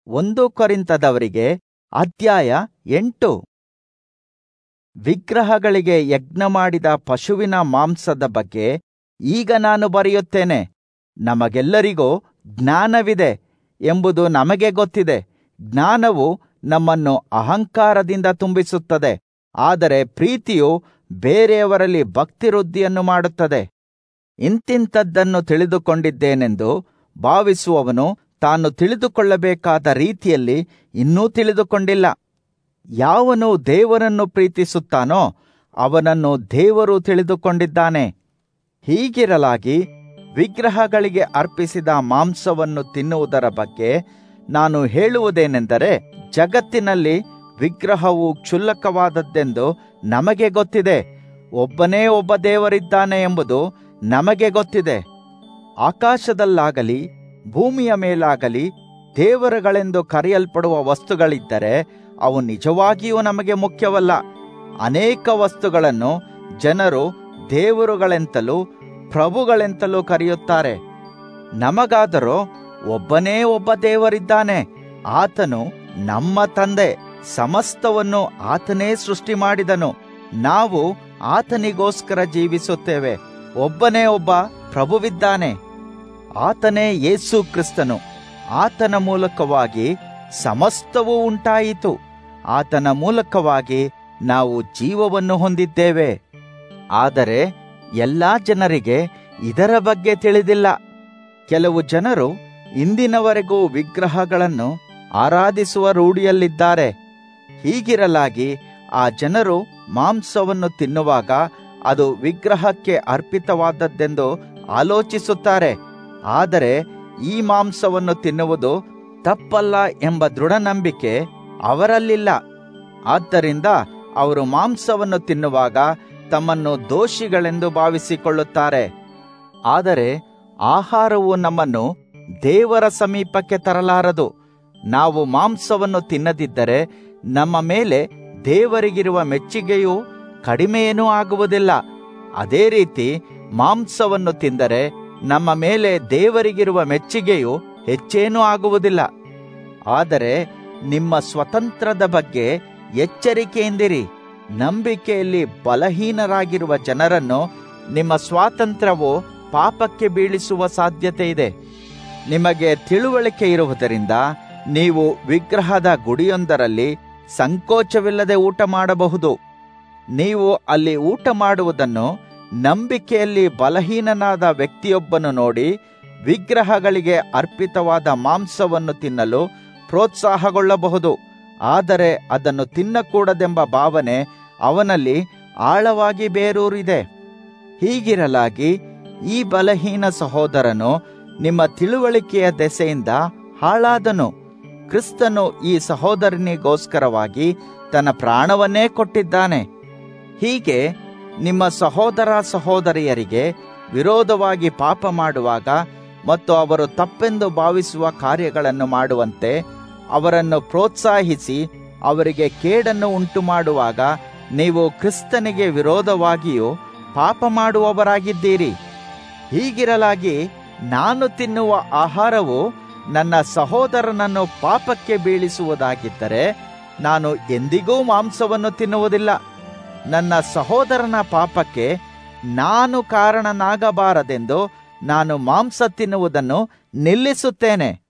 ಒಂದು ಕೊರಿಂತದವರಿಗೆ ಅಧ್ಯಾಯ ಎಂಟು ವಿಗ್ರಹಗಳಿಗೆ ಯಜ್ಞ ಮಾಡಿದ ಪಶುವಿನ ಮಾಂಸದ ಬಗ್ಗೆ ಈಗ ನಾನು ಬರೆಯುತ್ತೇನೆ ನಮಗೆಲ್ಲರಿಗೂ ಜ್ಞಾನವಿದೆ ಎಂಬುದು ನಮಗೆ ಗೊತ್ತಿದೆ ಜ್ಞಾನವು ನಮ್ಮನ್ನು ಅಹಂಕಾರದಿಂದ ತುಂಬಿಸುತ್ತದೆ ಆದರೆ ಪ್ರೀತಿಯು ಬೇರೆಯವರಲ್ಲಿ ಭಕ್ತಿವೃದ್ಧಿಯನ್ನು ಮಾಡುತ್ತದೆ ಇಂತಿಂಥದ್ದನ್ನು ತಿಳಿದುಕೊಂಡಿದ್ದೇನೆಂದು ಭಾವಿಸುವವನು ತಾನು ತಿಳಿದುಕೊಳ್ಳಬೇಕಾದ ರೀತಿಯಲ್ಲಿ ಇನ್ನೂ ತಿಳಿದುಕೊಂಡಿಲ್ಲ ಯಾವನು ದೇವರನ್ನು ಪ್ರೀತಿಸುತ್ತಾನೋ ಅವನನ್ನು ದೇವರು ತಿಳಿದುಕೊಂಡಿದ್ದಾನೆ ಹೀಗಿರಲಾಗಿ ವಿಗ್ರಹಗಳಿಗೆ ಅರ್ಪಿಸಿದ ಮಾಂಸವನ್ನು ತಿನ್ನುವುದರ ಬಗ್ಗೆ ನಾನು ಹೇಳುವುದೇನೆಂದರೆ ಜಗತ್ತಿನಲ್ಲಿ ವಿಗ್ರಹವು ಕ್ಷುಲ್ಲಕವಾದದ್ದೆಂದು ನಮಗೆ ಗೊತ್ತಿದೆ ಒಬ್ಬನೇ ಒಬ್ಬ ದೇವರಿದ್ದಾನೆ ಎಂಬುದು ನಮಗೆ ಗೊತ್ತಿದೆ ಆಕಾಶದಲ್ಲಾಗಲಿ ಭೂಮಿಯ ಮೇಲಾಗಲಿ ದೇವರುಗಳೆಂದು ಕರೆಯಲ್ಪಡುವ ವಸ್ತುಗಳಿದ್ದರೆ ಅವು ನಿಜವಾಗಿಯೂ ನಮಗೆ ಮುಖ್ಯವಲ್ಲ ಅನೇಕ ವಸ್ತುಗಳನ್ನು ಜನರು ದೇವರುಗಳೆಂತಲೂ ಪ್ರಭುಗಳೆಂತಲೂ ಕರೆಯುತ್ತಾರೆ ನಮಗಾದರೂ ಒಬ್ಬನೇ ಒಬ್ಬ ದೇವರಿದ್ದಾನೆ ಆತನು ನಮ್ಮ ತಂದೆ ಸಮಸ್ತವನ್ನು ಆತನೇ ಸೃಷ್ಟಿ ಮಾಡಿದನು ನಾವು ಆತನಿಗೋಸ್ಕರ ಜೀವಿಸುತ್ತೇವೆ ಒಬ್ಬನೇ ಒಬ್ಬ ಪ್ರಭುವಿದ್ದಾನೆ ಆತನೇ ಯೇಸು ಕ್ರಿಸ್ತನು ಆತನ ಮೂಲಕವಾಗಿ ಸಮಸ್ತವೂ ಉಂಟಾಯಿತು ಆತನ ಮೂಲಕವಾಗಿ ನಾವು ಜೀವವನ್ನು ಹೊಂದಿದ್ದೇವೆ ಆದರೆ ಎಲ್ಲಾ ಜನರಿಗೆ ಇದರ ಬಗ್ಗೆ ತಿಳಿದಿಲ್ಲ ಕೆಲವು ಜನರು ಇಂದಿನವರೆಗೂ ವಿಗ್ರಹಗಳನ್ನು ಆರಾಧಿಸುವ ರೂಢಿಯಲ್ಲಿದ್ದಾರೆ ಹೀಗಿರಲಾಗಿ ಆ ಜನರು ಮಾಂಸವನ್ನು ತಿನ್ನುವಾಗ ಅದು ವಿಗ್ರಹಕ್ಕೆ ಅರ್ಪಿತವಾದದ್ದೆಂದು ಆಲೋಚಿಸುತ್ತಾರೆ ಆದರೆ ಈ ಮಾಂಸವನ್ನು ತಿನ್ನುವುದು ತಪ್ಪಲ್ಲ ಎಂಬ ದೃಢ ನಂಬಿಕೆ ಅವರಲ್ಲಿಲ್ಲ ಆದ್ದರಿಂದ ಅವರು ಮಾಂಸವನ್ನು ತಿನ್ನುವಾಗ ತಮ್ಮನ್ನು ದೋಷಿಗಳೆಂದು ಭಾವಿಸಿಕೊಳ್ಳುತ್ತಾರೆ ಆದರೆ ಆಹಾರವು ನಮ್ಮನ್ನು ದೇವರ ಸಮೀಪಕ್ಕೆ ತರಲಾರದು ನಾವು ಮಾಂಸವನ್ನು ತಿನ್ನದಿದ್ದರೆ ನಮ್ಮ ಮೇಲೆ ದೇವರಿಗಿರುವ ಮೆಚ್ಚುಗೆಯೂ ಕಡಿಮೆಯೇನೂ ಆಗುವುದಿಲ್ಲ ಅದೇ ರೀತಿ ಮಾಂಸವನ್ನು ತಿಂದರೆ ನಮ್ಮ ಮೇಲೆ ದೇವರಿಗಿರುವ ಮೆಚ್ಚುಗೆಯು ಹೆಚ್ಚೇನೂ ಆಗುವುದಿಲ್ಲ ಆದರೆ ನಿಮ್ಮ ಸ್ವತಂತ್ರದ ಬಗ್ಗೆ ಎಚ್ಚರಿಕೆಯಿಂದಿರಿ ನಂಬಿಕೆಯಲ್ಲಿ ಬಲಹೀನರಾಗಿರುವ ಜನರನ್ನು ನಿಮ್ಮ ಸ್ವಾತಂತ್ರ್ಯವು ಪಾಪಕ್ಕೆ ಬೀಳಿಸುವ ಸಾಧ್ಯತೆ ಇದೆ ನಿಮಗೆ ತಿಳುವಳಿಕೆ ಇರುವುದರಿಂದ ನೀವು ವಿಗ್ರಹದ ಗುಡಿಯೊಂದರಲ್ಲಿ ಸಂಕೋಚವಿಲ್ಲದೆ ಊಟ ಮಾಡಬಹುದು ನೀವು ಅಲ್ಲಿ ಊಟ ಮಾಡುವುದನ್ನು ನಂಬಿಕೆಯಲ್ಲಿ ಬಲಹೀನನಾದ ವ್ಯಕ್ತಿಯೊಬ್ಬನು ನೋಡಿ ವಿಗ್ರಹಗಳಿಗೆ ಅರ್ಪಿತವಾದ ಮಾಂಸವನ್ನು ತಿನ್ನಲು ಪ್ರೋತ್ಸಾಹಗೊಳ್ಳಬಹುದು ಆದರೆ ಅದನ್ನು ತಿನ್ನಕೂಡದೆಂಬ ಭಾವನೆ ಅವನಲ್ಲಿ ಆಳವಾಗಿ ಬೇರೂರಿದೆ ಹೀಗಿರಲಾಗಿ ಈ ಬಲಹೀನ ಸಹೋದರನು ನಿಮ್ಮ ತಿಳುವಳಿಕೆಯ ದೆಸೆಯಿಂದ ಹಾಳಾದನು ಕ್ರಿಸ್ತನು ಈ ಸಹೋದರನಿಗೋಸ್ಕರವಾಗಿ ತನ್ನ ಪ್ರಾಣವನ್ನೇ ಕೊಟ್ಟಿದ್ದಾನೆ ಹೀಗೆ ನಿಮ್ಮ ಸಹೋದರ ಸಹೋದರಿಯರಿಗೆ ವಿರೋಧವಾಗಿ ಪಾಪ ಮಾಡುವಾಗ ಮತ್ತು ಅವರು ತಪ್ಪೆಂದು ಭಾವಿಸುವ ಕಾರ್ಯಗಳನ್ನು ಮಾಡುವಂತೆ ಅವರನ್ನು ಪ್ರೋತ್ಸಾಹಿಸಿ ಅವರಿಗೆ ಕೇಡನ್ನು ಉಂಟು ಮಾಡುವಾಗ ನೀವು ಕ್ರಿಸ್ತನಿಗೆ ವಿರೋಧವಾಗಿಯೂ ಪಾಪ ಮಾಡುವವರಾಗಿದ್ದೀರಿ ಹೀಗಿರಲಾಗಿ ನಾನು ತಿನ್ನುವ ಆಹಾರವು ನನ್ನ ಸಹೋದರನನ್ನು ಪಾಪಕ್ಕೆ ಬೀಳಿಸುವುದಾಗಿದ್ದರೆ ನಾನು ಎಂದಿಗೂ ಮಾಂಸವನ್ನು ತಿನ್ನುವುದಿಲ್ಲ ನನ್ನ ಸಹೋದರನ ಪಾಪಕ್ಕೆ ನಾನು ಕಾರಣನಾಗಬಾರದೆಂದು ನಾನು ಮಾಂಸ ತಿನ್ನುವುದನ್ನು ನಿಲ್ಲಿಸುತ್ತೇನೆ